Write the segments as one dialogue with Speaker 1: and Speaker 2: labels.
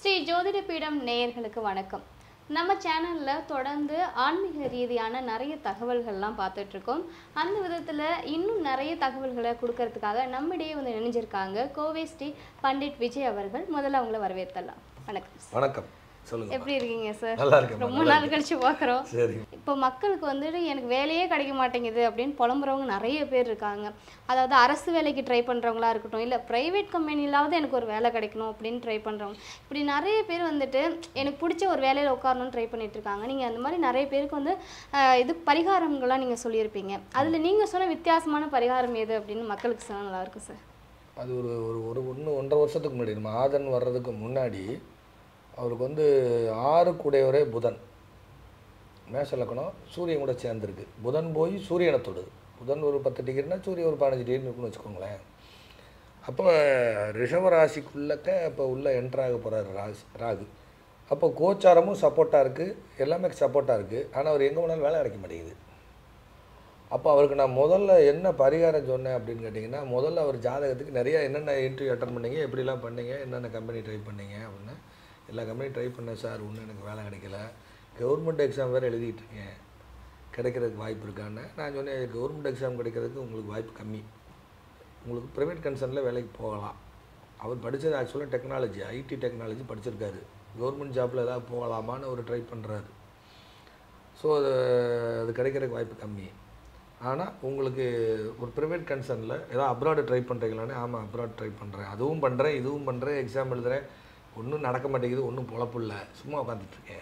Speaker 1: ஸ்ரீ ஜோதிட பீடம் நேயர்களுக்கு வணக்கம் நம்ம சேனலில் தொடர்ந்து ஆன்மீக ரீதியான நிறைய தகவல்கள்லாம் பார்த்துட்டு இருக்கோம் அந்த விதத்தில் இன்னும் நிறைய தகவல்களை கொடுக்கறதுக்காக நம்மிடையே வந்து இணைஞ்சிருக்காங்க கோவை ஸ்ரீ பண்டிட் விஜய் அவர்கள் முதல்ல அவங்கள வரவேற்றலாம் வணக்கம் சார்.
Speaker 2: வணக்கம் சொல்லுங்க
Speaker 1: எப்படி இருக்கீங்க சார்
Speaker 2: நல்லா இருக்கேன்
Speaker 1: ரொம்ப நாள் கழிச்சு பார்க்குறோம்
Speaker 2: சரி
Speaker 1: இப்போ மக்களுக்கு வந்துட்டு எனக்கு வேலையே கிடைக்க மாட்டேங்குது அப்படின்னு புலம்புறவங்க நிறைய பேர் இருக்காங்க அதாவது அரசு வேலைக்கு ட்ரை பண்ணுறவங்களா இருக்கட்டும் இல்லை ப்ரைவேட் கம்பெனிலாவது எனக்கு ஒரு வேலை கிடைக்கணும் அப்படின்னு ட்ரை பண்ணுறவங்க இப்படி நிறைய பேர் வந்துட்டு எனக்கு பிடிச்ச ஒரு வேலையில் உட்காரணும்னு ட்ரை பண்ணிட்டு இருக்காங்க நீங்கள் அந்த மாதிரி நிறைய பேருக்கு வந்து ஆஹ், இது பரிகாரங்கள்லாம் நீங்கள் சொல்லியிருப்பீங்க அதில் நீங்கள் சொன்ன வித்தியாசமான பரிகாரம் எது அப்படின்னு மக்களுக்கு சொன்னால் நல்லா இருக்கும் சார்
Speaker 2: அது ஒரு ஒரு ஒரு ஒன்று ஒன்றரை வருஷத்துக்கு முன்னாடி நம்ம ஆதன் வர்றதுக்கு முன்னாடி அவருக்கு வந்து ஆறு கூடையவரே புதன் மேஷ லக்கணம் சூரியன் கூட சேர்ந்துருக்கு புதன் போய் சூரியனை தொடுது புதன் ஒரு பத்து டிகிரினா சூரியன் ஒரு பதினஞ்சு டிகிரி இருக்குன்னு வச்சுக்கோங்களேன் அப்போ ரிஷவராசிக்குள்ளக்க இப்போ உள்ளே என்ட்ராக போகிறாரு ராசி ராகு அப்போ கோச்சாரமும் சப்போர்ட்டாக இருக்குது எல்லாமே சப்போர்ட்டாக இருக்குது ஆனால் அவர் எங்கே போனாலும் வேலை கிடைக்க மாட்டேங்குது அப்போ அவருக்கு நான் முதல்ல என்ன பரிகாரம் சொன்னேன் அப்படின்னு கேட்டிங்கன்னா முதல்ல அவர் ஜாதகத்துக்கு நிறைய என்னென்ன இன்டர்வியூ அட்டன் பண்ணீங்க எப்படிலாம் பண்ணீங்க என்னென்ன கம்பெனி ட்ரை பண்ணீங்க அப்படின்னு எல்லா கம்பெனி ட்ரை பண்ணேன் சார் ஒன்றும் எனக்கு வேலை கிடைக்கல கவர்மெண்ட் எக்ஸாம் வேறு எழுதிட்டு இருக்கேன் கிடைக்கிறதுக்கு வாய்ப்பு இருக்கான்னு நான் சொன்னேன் கவர்மெண்ட் எக்ஸாம் கிடைக்கிறதுக்கு உங்களுக்கு வாய்ப்பு கம்மி உங்களுக்கு ப்ரைவேட் கன்சர்னில் வேலைக்கு போகலாம் அவர் படித்தது ஆக்சுவலாக டெக்னாலஜி ஐடி டெக்னாலஜி படிச்சிருக்காரு கவர்மெண்ட் ஜாப்பில் ஏதாவது போகலாமான்னு அவர் ட்ரை பண்ணுறாரு ஸோ அது அது கிடைக்கிறதுக்கு வாய்ப்பு கம்மி ஆனால் உங்களுக்கு ஒரு ப்ரைவேட் கன்சர்னில் ஏதாவது அப்ராடு ட்ரை பண்ணுறீங்களானே ஆமாம் அப்ராட் ட்ரை பண்ணுறேன் அதுவும் பண்ணுறேன் இதுவும் பண்ணுறேன் எக்ஸாம் எழுதுறேன் ஒன்றும் நடக்க மாட்டேங்குது ஒன்றும் பொழப்பு இல்லை சும்மா உட்காந்துட்ருக்கேன்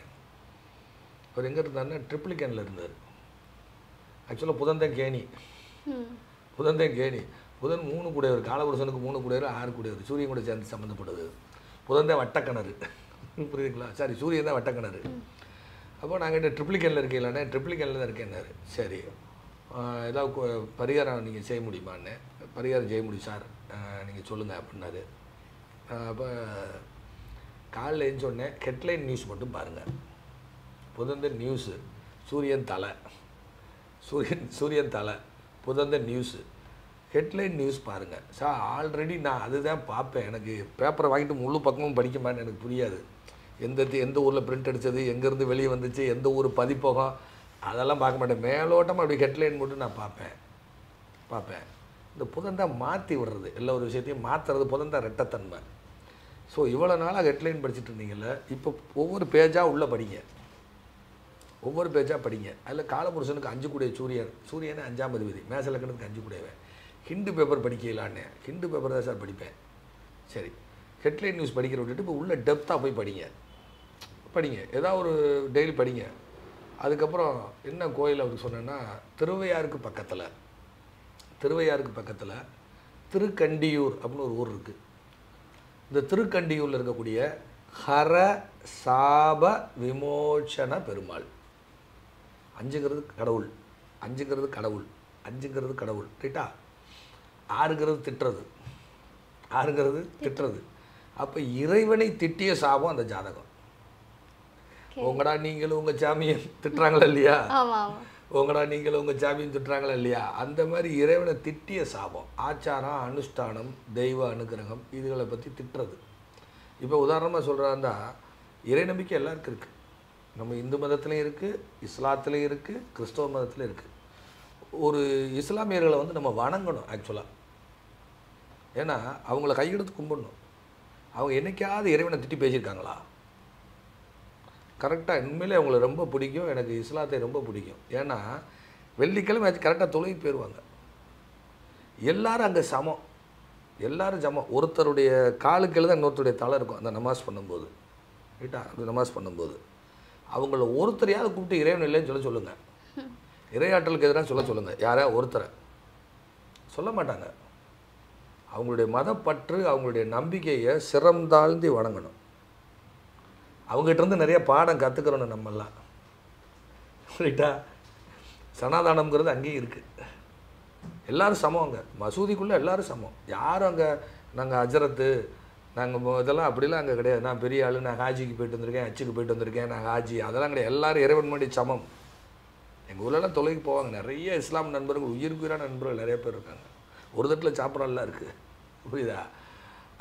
Speaker 2: அவர் எங்கே இருந்தாருன்னா ட்ரிப்ளிகனில் இருந்தார் ஆக்சுவலாக புதன்தான் கேணி
Speaker 1: ம்
Speaker 2: புதன்தான் கேணி புதன் மூணு கூடையவர் காலபுருஷனுக்கு மூணு கூடையவர் ஆறு கூடையவர் சூரியன் கூட சேர்ந்து சம்மந்தப்படுது புதன் தான் வட்டக்கிணறு புரியுதுங்களா சாரி சூரியன் தான் வட்டக்கிணறு அப்போ நாங்கள் என்ன ட்ரிப்ளிகனில் இருக்கீங்களாண்ணே ட்ரிப்ளிகனில் தான் இருக்கேன்னாரு சரி ஆஹ் ஏதாவது கு- பரிகாரம் நீங்கள் செய்ய முடியுமான்னு பரிகாரம் செய்ய முடியும் சார் நீங்கள் சொல்லுங்கள் அப்படின்னாரு அப்போ காலைல எழுந்தோடனே ஹெட்லைன் நியூஸ் மட்டும் பாருங்கள் புதந்த நியூஸு சூரியன் தலை சூரியன் சூரியன் தலை புதந்த நியூஸு ஹெட்லைன் நியூஸ் பாருங்கள் சார் ஆல்ரெடி நான் அதுதான் பார்ப்பேன் எனக்கு பேப்பரை வாங்கிட்டு முழு பக்கமும் படிக்குமான்னு எனக்கு புரியாது எந்த தி- எந்த ஊரில் பிரிண்ட் அடித்தது எங்கேருந்து வெளியே வந்துச்சு எந்த ஊர் பதிப்பகம் அதெல்லாம் பார்க்க மாட்டேன் மேலோட்டமாக அப்படி ஹெட்லைன் மட்டும் நான் பார்ப்பேன் பார்ப்பேன் இந்த புதன் மாற்றி விடுறது எல்லா ஒரு விஷயத்தையும் மாற்றுறது புதன் தான் ரெட்டத்தன்மை ஸோ இவ்வளோ நாளாக ஹெட்லைன் படிச்சுட்டு இருந்தீங்கல்ல இப்போ ஒவ்வொரு பேஜாக உள்ளே படிங்க ஒவ்வொரு பேஜாக படிங்க அதில் காலபுருஷனுக்கு அஞ்சு கூடிய சூரியன் சூரியனே அஞ்சாம் அதிபதி மேச லக்கணத்துக்கு அஞ்சு கூடியவன் ஹிண்டு பேப்பர் படிக்கலான்னு ஹிண்டு பேப்பர் தான் சார் படிப்பேன் சரி ஹெட்லைன் நியூஸ் படிக்கிற விட்டுட்டு இப்போ உள்ள டெப்த்தாக போய் படிங்க படிங்க ஏதாவது ஒரு டெய்லி படிங்க அதுக்கப்புறம் என்ன கோயில் அவருக்கு சொன்னேன்னா திருவையாருக்கு பக்கத்தில் திருவையாருக்கு பக்கத்தில் திருக்கண்டியூர் அப்படின்னு ஒரு ஊர் இருக்குது இந்த திருக்கண்டியூரில் இருக்கக்கூடிய ஹர சாப விமோச்சன பெருமாள் அஞ்சுங்கிறது கடவுள் அஞ்சுங்கிறது கடவுள் அஞ்சுங்கிறது கடவுள் ரைட்டா ஆறுங்கிறது திட்டுறது ஆறுங்கிறது திட்டுறது அப்போ இறைவனை திட்டிய சாபம் அந்த ஜாதகம் உங்கடா நீங்களும் உங்கள் சாமியை திட்டுறாங்களா இல்லையா
Speaker 1: ஆமாம் ஆமாம்
Speaker 2: உங்கடா நீங்களும் உங்கள் சாமியும் திட்டுறாங்களா இல்லையா அந்த மாதிரி இறைவனை திட்டிய சாபம் ஆச்சாரம் அனுஷ்டானம் தெய்வ அனுகிரகம் இதுகளை பற்றி திட்டுறது இப்போ உதாரணமாக சொல்கிறாந்தா இறை நம்பிக்கை எல்லாருக்கும் இருக்குது நம்ம இந்து மதத்துலேயும் இருக்குது இஸ்லாத்துலேயும் இருக்குது கிறிஸ்தவ மதத்துலேயும் இருக்குது ஒரு இஸ்லாமியர்களை வந்து நம்ம வணங்கணும் ஆக்சுவலாக ஏன்னா அவங்கள கையெடுத்து கும்பிடணும் அவங்க என்னைக்காவது இறைவனை திட்டி பேசியிருக்காங்களா கரெக்டாக உண்மையிலே அவங்கள ரொம்ப பிடிக்கும் எனக்கு இஸ்லாத்தை ரொம்ப பிடிக்கும் ஏன்னா வெள்ளிக்கிழமை கரெக்டாக தொழுகி போயிடுவாங்க எல்லாரும் அங்கே சமம் எல்லாரும் சமம் ஒருத்தருடைய காலுக்கு தான் இன்னொருத்தருடைய தலை இருக்கும் அந்த நமாஸ் பண்ணும்போது ரைட்டா அந்த நமாஸ் பண்ணும்போது அவங்கள ஒருத்தரையாவது கூப்பிட்டு இறைவன் இல்லைன்னு சொல்ல சொல்லுங்கள் இறையாற்றலுக்கு எதிராக சொல்ல சொல்லுங்கள் யாரையா ஒருத்தரை சொல்ல மாட்டாங்க அவங்களுடைய மதப்பற்று அவங்களுடைய நம்பிக்கையை சிறந்தாழ்ந்து வணங்கணும் அவங்ககிட்ட இருந்து நிறைய பாடம் கற்றுக்கிறோம் நம்மெல்லாம் ரைட்டா சனாதானம்ங்கிறது அங்கேயும் இருக்குது எல்லாரும் சமம் அங்கே மசூதிக்குள்ளே எல்லாரும் சமம் யாரும் அங்கே நாங்கள் அஜரத்து நாங்கள் இதெல்லாம் அப்படிலாம் அங்கே கிடையாது நான் பெரிய ஆளு நான் ஹாஜிக்கு போயிட்டு வந்திருக்கேன் அச்சுக்கு போயிட்டு வந்திருக்கேன் நான் ஹாஜி அதெல்லாம் கிடையாது எல்லாரும் இறைவன் முன்னாடி சமம் எங்கள் ஊர்லலாம் தொலைக்கு போவாங்க நிறைய இஸ்லாம் நண்பர்கள் உயிருக்கு உயிரான நண்பர்கள் நிறைய பேர் இருக்காங்க ஒரு தட்டில் சாப்பிடலாம் இருக்குது புரியுதா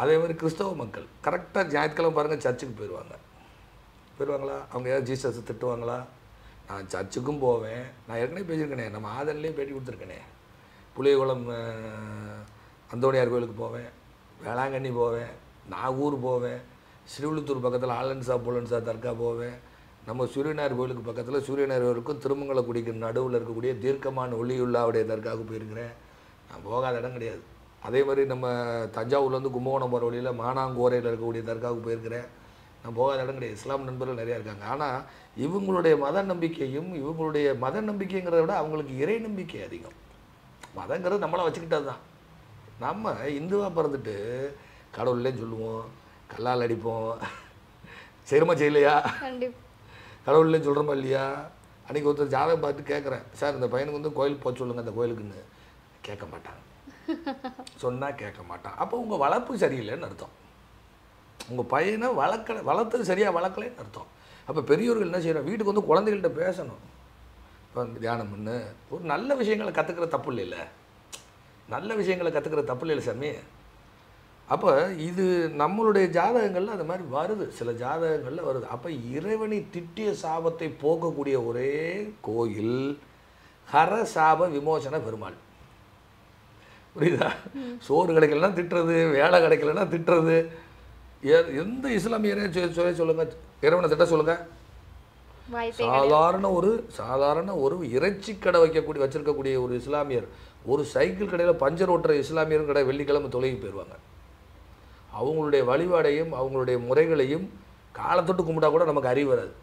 Speaker 2: அதே மாதிரி கிறிஸ்தவ மக்கள் கரெக்டாக ஞாயிற்றுக்கிழமை பாருங்கள் சர்ச்சுக்கு போயிடுவாங்க போயிடுவாங்களா அவங்க ஏதாவது ஜீசஸ் திட்டுவாங்களா நான் சர்ச்சுக்கும் போவேன் நான் ஏற்கனவே பேசியிருக்கேனே நம்ம ஆதன்லேயே பேட்டி கொடுத்துருக்கேனே புளியகுளம் அஹ், அந்தோணியார் கோயிலுக்கு போவேன் வேளாங்கண்ணி போவேன் நாகூர் போவேன் ஸ்ரீவிழுத்தூர் பக்கத்தில் ஆலன்சா புலன்சா தர்கா போவேன் நம்ம சூரியனார் கோயிலுக்கு பக்கத்தில் சூரியனார் கோயிலுக்கும் திருமங்கலக்குடிக்கு நடுவில் இருக்கக்கூடிய தீர்க்கமான ஒளியுள்ளாவுடைய தர்காவுக்கு போயிருக்கிறேன் நான் போகாத இடம் கிடையாது அதே மாதிரி நம்ம தஞ்சாவூர்லேருந்து கும்பகோணம் போகிற வழியில் மானாங்கோரையில் இருக்கக்கூடிய தர்காவுக்கு போயிருக்கிறேன் நான் போகாத இடம் கிடையாது இஸ்லாம் நண்பர்கள் நிறையா இருக்காங்க ஆனால் இவங்களுடைய மத நம்பிக்கையும் இவங்களுடைய மத நம்பிக்கைங்கிறத விட அவங்களுக்கு இறை நம்பிக்கை அதிகம் மதங்கிறது நம்மளை வச்சுக்கிட்டது தான் நம்ம இந்துவாக பிறந்துட்டு கடவுள்லேயும் சொல்லுவோம் கல்லால் அடிப்போம் செய்கிறோமா செய்யலையா
Speaker 1: கண்டிப்பா
Speaker 2: கடவுள்லேயும் சொல்கிறோமா இல்லையா அன்றைக்கி ஒருத்தர் ஜாதகம் பார்த்து கேட்குறேன் சார் இந்த பையனுக்கு வந்து கோயில் போக சொல்லுங்கள் அந்த கோயிலுக்குன்னு கேட்க மாட்டாங்க சொன்னால் கேட்க மாட்டான் அப்போ உங்கள் வளர்ப்பு சரியில்லைன்னு அர்த்தம் உங்கள் பையனை வளர்க்கல வளர்த்தது சரியாக வளர்க்கலைன்னு அர்த்தம் அப்போ பெரியவர்கள் என்ன செய்யணும் வீட்டுக்கு வந்து குழந்தைகள்கிட்ட பேசணும் இப்போ தியானம் பண்ணு ஒரு நல்ல விஷயங்களை கற்றுக்கிற தப்பு இல்லைல்ல நல்ல விஷயங்களை கற்றுக்கிற தப்பு இல்லைல்ல சாமி அப்போ இது நம்மளுடைய ஜாதகங்களில் அந்த மாதிரி வருது சில ஜாதகங்களில் வருது அப்போ இறைவனை திட்டிய சாபத்தை போக்கக்கூடிய ஒரே கோயில் ஹர சாப விமோசன பெருமாள் புரியுதா சோறு கிடைக்கலன்னா திட்டுறது வேலை கிடைக்கலன்னா திட்டுறது எ- எந்த இஸ்லாமியரே சொ- சொல்ல சொல்லுங்க இறைவனை திட்ட சொல்லுங்க
Speaker 1: வாய்ப்பே
Speaker 2: சாதாரண ஒரு சாதாரண ஒரு இறைச்சி கடை வைக்கக்கூடிய வச்சிருக்கக்கூடிய ஒரு இஸ்லாமியர் ஒரு சைக்கிள் கடையில் பஞ்சர் ஓட்டுற இஸ்லாமியர் கடை வெள்ளிக்கிழமை தொலைகி போயிடுவாங்க அவங்களுடைய வழிபாடையும் அவங்களுடைய முறைகளையும் காலத்தொட்டு கும்பிட்டா கூட நமக்கு அறிவு வராது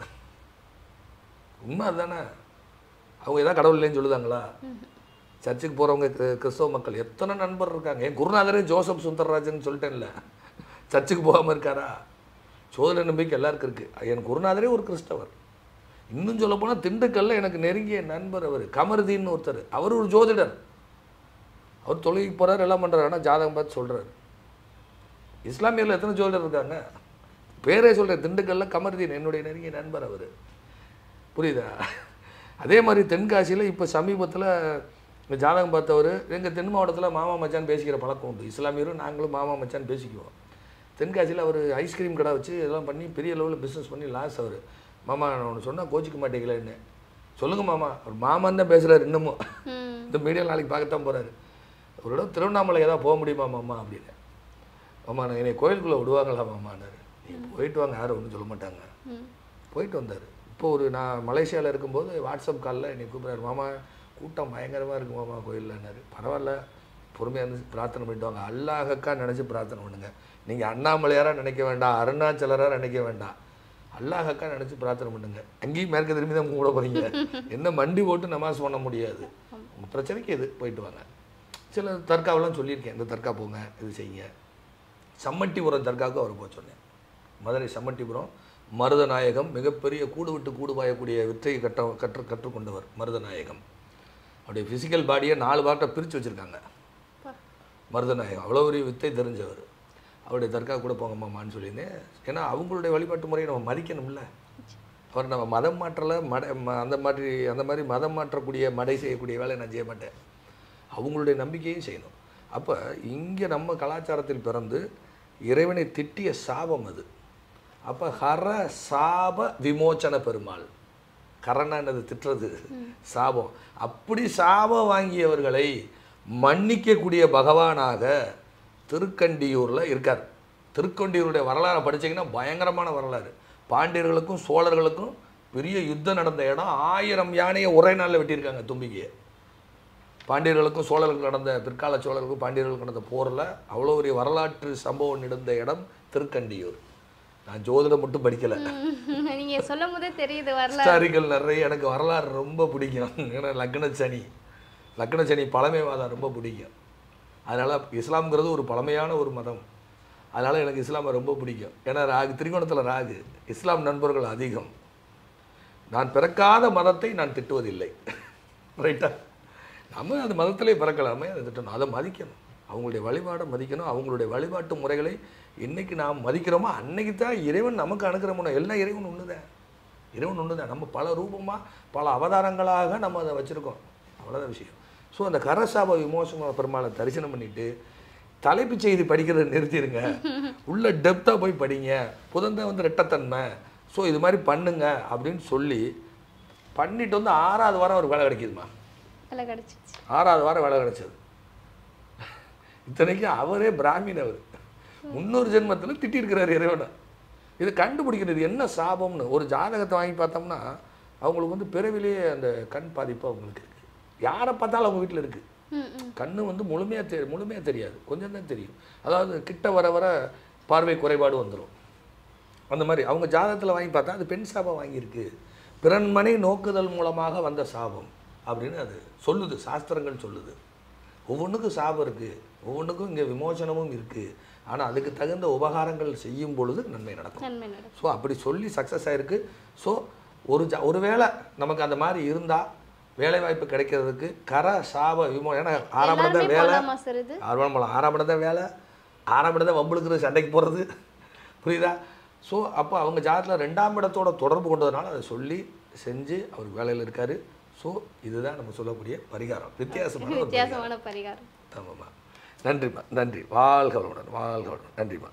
Speaker 2: உண்மை அதுதானே அவங்க ஏதாவது கடவுள் இல்லைன்னு சொல்லுதாங்களா சர்ச்சுக்கு போகிறவங்க கிறிஸ்தவ மக்கள் எத்தனை நண்பர் இருக்காங்க என் குருநாதரே ஜோசப் சுந்தரராஜன் சொல்லிட்டேன்ல சர்ச்சுக்கு போகாமல் இருக்காரா சோதனை நம்பிக்கை எல்லாருக்கும் இருக்குது என் குருநாதரே ஒரு கிறிஸ்தவர் இன்னும் சொல்ல போனால் திண்டுக்கல்ல எனக்கு நெருங்கிய நண்பர் அவர் கமருதீன்னு ஒருத்தர் அவர் ஒரு ஜோதிடர் அவர் தொழுகைக்கு போகிறார் எல்லாம் பண்ணுறாரு ஆனால் ஜாதகம் பார்த்து சொல்கிறாரு இஸ்லாமியரில் எத்தனை ஜோதிடர் இருக்காங்க பேரே சொல்கிறேன் திண்டுக்கல்ல கமருதீன் என்னுடைய நெருங்கிய நண்பர் அவர் புரியுதா அதே மாதிரி தென்காசியில் இப்போ சமீபத்தில் ஜாதகம் பார்த்தவர் எங்கள் தென் மாவட்டத்தில் மாமா மச்சான் பேசிக்கிற பழக்கம் உண்டு இஸ்லாமியரும் நாங்களும் மாமா மச்சான் பேசிக்குவோம் தென்காசியில் அவர் ஐஸ்கிரீம் கடை வச்சு இதெல்லாம் பண்ணி பெரிய லெவலில் பிஸ்னஸ் பண்ணி லாஸ் அவர் மாமா நான் ஒன்று சொன்னால் கோச்சிக்க மாட்டீங்களேன்னு சொல்லுங்கள் மாமா அவர் மாமான்னு தான் பேசுகிறாரு இன்னமும்
Speaker 1: ம்
Speaker 2: இந்த மீடியா நாளைக்கு பார்க்கத்தான் போகிறாரு ஒரு இடம் திருவண்ணாமலை ஏதாவது போக முடியுமா மாமா அப்படின்னு மாமா நான் என்னை கோயிலுக்குள்ளே விடுவாங்களா மாமான்னாரு நீங்கள் போயிட்டு வாங்க யாரும் ஒன்றும் சொல்ல மாட்டாங்க
Speaker 1: ம்
Speaker 2: போயிட்டு வந்தார் இப்போ ஒரு நான் மலேசியாவில் இருக்கும்போது வாட்ஸ்அப் காலில் என்னை கூப்பிட்றாரு மாமா கூட்டம் பயங்கரமாக இருக்கு மாமா கோயில்லன்னாரு பரவாயில்ல பொறுமையாக இருந்து பிரார்த்தனை பண்ணிட்டு வாங்க அல்லாஹக்கா நினச்சி பிரார்த்தனை பண்ணுங்க நீங்கள் அண்ணாமலையாராக நினைக்க வேண்டாம் அருணாச்சலராக நினைக்க வேண்டாம் அல்லாஹக்கா நினச்சி பிரார்த்தனை பண்ணுங்க அங்கேயும் மேற்க திரும்பி தான் கூட போகிறீங்க என்ன மண்டி போட்டு நமாஸ் பண்ண முடியாது உங்கள் பிரச்சனைக்கு எது போயிட்டு வாங்க சில தர்காவெல்லாம் சொல்லியிருக்கேன் இந்த தர்கா போங்க இது செய்யுங்க சம்மட்டிபுரம் தர்காவுக்கு அவர் போக சொன்னேன் மதுரை சம்மட்டிபுரம் மருதநாயகம் மிகப்பெரிய கூடு விட்டு கூடு பாயக்கூடிய வித்தையை கட்ட கற்று கற்றுக்கொண்டவர் மருதநாயகம் அவருடைய ஃபிசிக்கல் பாடியை நாலு பாட்டை பிரித்து வச்சுருக்காங்க
Speaker 1: பா.
Speaker 2: மருதநாயகம் அவ்வளோ பெரிய வித்தை தெரிஞ்சவர் அவருடைய தர்கா கூட போங்கம்மான்னு சொல்லியிருந்தேன் ஏன்னா அவங்களுடைய வழிபாட்டு முறையை நம்ம மதிக்கணும்ல அவர் நம்ம மதம் மாற்றலை மட ம- அந்த மாதிரி அந்த மாதிரி மதம் மாற்றக்கூடிய மடை செய்யக்கூடிய வேலையை நான் செய்ய மாட்டேன் அவங்களுடைய நம்பிக்கையும் செய்யணும் அப்போ இங்கே நம்ம கலாச்சாரத்தில் பிறந்து இறைவனை திட்டிய சாபம் அது அப்போ ஹர சாப விமோச்சன பெருமாள் கரணா என்னது திட்டுறது சாபம் அப்படி சாபம் வாங்கியவர்களை மன்னிக்கக்கூடிய பகவானாக திருக்கண்டியூரில் இருக்கார் திருக்கண்டியூருடைய வரலாறை படிச்சீங்கன்னா பயங்கரமான வரலாறு பாண்டியர்களுக்கும் சோழர்களுக்கும் பெரிய யுத்தம் நடந்த இடம் ஆயிரம் யானையை ஒரே நாளில் வெட்டியிருக்காங்க தும்பிக்கையை பாண்டியர்களுக்கும் சோழர்களுக்கும் நடந்த பிற்கால சோழர்களுக்கும் பாண்டியர்களுக்கும் நடந்த போரில் அவ்வளோ பெரிய வரலாற்று சம்பவம் நடந்த இடம் திருக்கண்டியூர் நான் ஜோதிடம் மட்டும் படிக்கலை
Speaker 1: ம். நீங்க சொல்லும் போதே தெரியுது வரல
Speaker 2: ஹிஸ்டாரிக்கல் நிறைய எனக்கு வரலாறு ரொம்ப பிடிக்கும் ஏன்னா லக்ன சனி லக்ன சனி பழமைவாதம் ரொம்ப பிடிக்கும் அதனால் இஸ்லாம்ங்கிறது ஒரு பழமையான ஒரு மதம் அதனால் எனக்கு இஸ்லாமை ரொம்ப பிடிக்கும் ஏன்னா ராகு திரிகோணத்தில் ராகு இஸ்லாம் நண்பர்கள் அதிகம் நான் பிறக்காத மதத்தை நான் திட்டுவதில்லை ரைட்டா நம்ம அந்த மதத்திலே பிறக்கலாமே அதை திட்டணும் அதை மதிக்கணும் அவங்களுடைய வழிபாடை மதிக்கணும் அவங்களுடைய வழிபாட்டு முறைகளை என்னைக்கு நாம் மதிக்கிறோமோ அன்னைக்கு தான் இறைவன் நமக்கு அனுக்கிரமணும் எல்லாம் இறைவன் ஒன்று தான் இறைவன் ஒன்று தான் நம்ம பல ரூபமாக பல அவதாரங்களாக நம்ம அதை வச்சுருக்கோம் அவ்வளோதான் விஷயம் ஸோ அந்த கரசாப விமோசன பெருமாளை தரிசனம் பண்ணிட்டு தலைப்புச் செய்தி படிக்கிறத நிறுத்திடுங்க உள்ள டெப்த்தாக போய் படிங்க புதன் வந்து ரெட்டத்தன்மை ஸோ இது மாதிரி பண்ணுங்க அப்படின்னு சொல்லி பண்ணிட்டு வந்து ஆறாவது வாரம் ஒரு வேலை கிடைக்குதுமா
Speaker 1: வேலை கிடச்சிச்சு
Speaker 2: ஆறாவது வாரம் வேலை கிடைச்சது இத்தனைக்கும் அவரே பிராமின் அவர் முன்னொரு ஜென்மத்தில் திட்டிருக்கிறார் இறைவனை இது கண்டுபிடிக்கிறது என்ன சாபம்னு ஒரு ஜாதகத்தை வாங்கி பார்த்தோம்னா அவங்களுக்கு வந்து பிறவிலேயே அந்த கண் பாதிப்பு அவங்களுக்கு இருக்குது யாரை பார்த்தாலும் அவங்க வீட்டில் இருக்குது
Speaker 1: ம் ம்
Speaker 2: கண்ணு வந்து முழுமையாக தெ முழுமையாக தெரியாது கொஞ்சம் தான் தெரியும் அதாவது கிட்ட வர வர பார்வை குறைபாடு வந்துடும் அந்த மாதிரி அவங்க ஜாதகத்தில் வாங்கி பார்த்தா அது பெண் சாபம் வாங்கியிருக்கு பிறன்மனை நோக்குதல் மூலமாக வந்த சாபம் அப்படின்னு அது சொல்லுது சாஸ்திரங்கள் சொல்லுது ஒவ்வொன்றுக்கும் சாபம் இருக்குது ஒவ்வொன்றுக்கும் இங்கே விமோசனமும் இருக்குது ஆனால் அதுக்கு தகுந்த உபகாரங்கள் செய்யும் பொழுது நன்மை நடக்கும்
Speaker 1: நன்மை நடக்கும்
Speaker 2: ஸோ அப்படி சொல்லி சக்ஸஸ் ஆயிருக்கு ஸோ ஒரு ஜா ஒருவேளை நமக்கு அந்த மாதிரி இருந்தால் வேலைவாய்ப்பு கிடைக்கிறதுக்கு கர சாப விமோ ஏன்னா ஆறாம் இடம் தான்
Speaker 1: எல்லாருமே
Speaker 2: வேலை
Speaker 1: போலாமா சார் இது
Speaker 2: ஆறாம் படம் ஆறாம் இடம் தான் வேலை ஆறாம் இடம் தான் வம்புழுக்கிறது சண்டைக்கு போகிறது புரியுதா ஸோ அப்போ அவங்க ஜாதகத்தில் ரெண்டாம் இடத்தோட தொடர்பு கொண்டதுனால அதை சொல்லி செஞ்சு அவர் வேலையில் இருக்காரு ஸோ இதுதான் நம்ம சொல்லக்கூடிய பரிகாரம் வித்தியாசமான ஒரு பரிகாரம்
Speaker 1: வித்தியாசமான பரிகாரம்
Speaker 2: ஆமாம்மா நன்றிம்மா நன்றி வாழ்க வளமுடன் வாழ்க வளமுடன் நன்றிம்மா